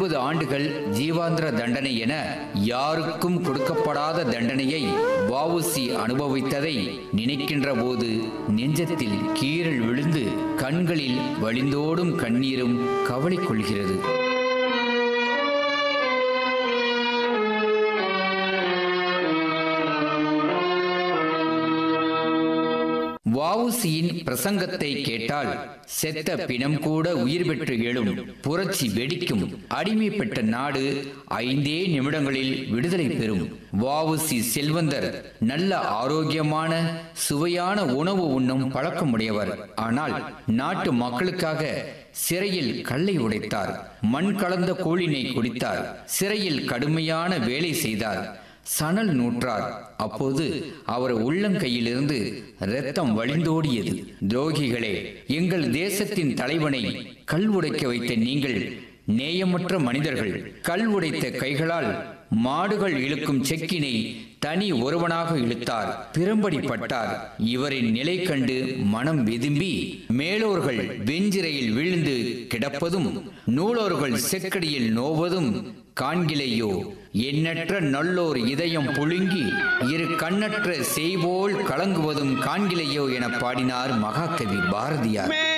இருபது ஆண்டுகள் ஜீவாந்திர தண்டனை என யாருக்கும் கொடுக்கப்படாத தண்டனையை வஉசி அனுபவித்ததை நினைக்கின்ற போது நெஞ்சத்தில் கீறல் விழுந்து கண்களில் வழிந்தோடும் கண்ணீரும் கவலை கொள்கிறது வஉசியின் பிரசங்கத்தை கேட்டால் செத்த பிணம் கூட உயிர் பெற்று எழும் புரட்சி வெடிக்கும் அடிமைப்பட்ட நாடு ஐந்தே நிமிடங்களில் விடுதலை பெறும் வஉசி செல்வந்தர் நல்ல ஆரோக்கியமான சுவையான உணவு உண்ணும் பழக்கமுடையவர் ஆனால் நாட்டு மக்களுக்காக சிறையில் கல்லை உடைத்தார் மண் கலந்த கூழினை குடித்தார் சிறையில் கடுமையான வேலை செய்தார் சணல் நூற்றார் அப்போது அவர் உள்ளங்கையிலிருந்து இரத்தம் வழிந்தோடியது துரோகிகளே எங்கள் தேசத்தின் தலைவனை கல் உடைக்க வைத்த நீங்கள் நேயமற்ற மனிதர்கள் கல் உடைத்த கைகளால் மாடுகள் இழுக்கும் செக்கினை தனி ஒருவனாக இழுத்தார் பிரம்படி பட்டார் இவரின் நிலை கண்டு மனம் வெதும்பி மேலோர்கள் வெஞ்சிரையில் விழுந்து கிடப்பதும் நூலோர்கள் செக்கடியில் நோவதும் காண்கிலையோ எண்ணற்ற நல்லோர் இதயம் புழுங்கி இரு கண்ணற்ற செய்வோல் கலங்குவதும் காண்கிலையோ என பாடினார் மகாகவி பாரதியார்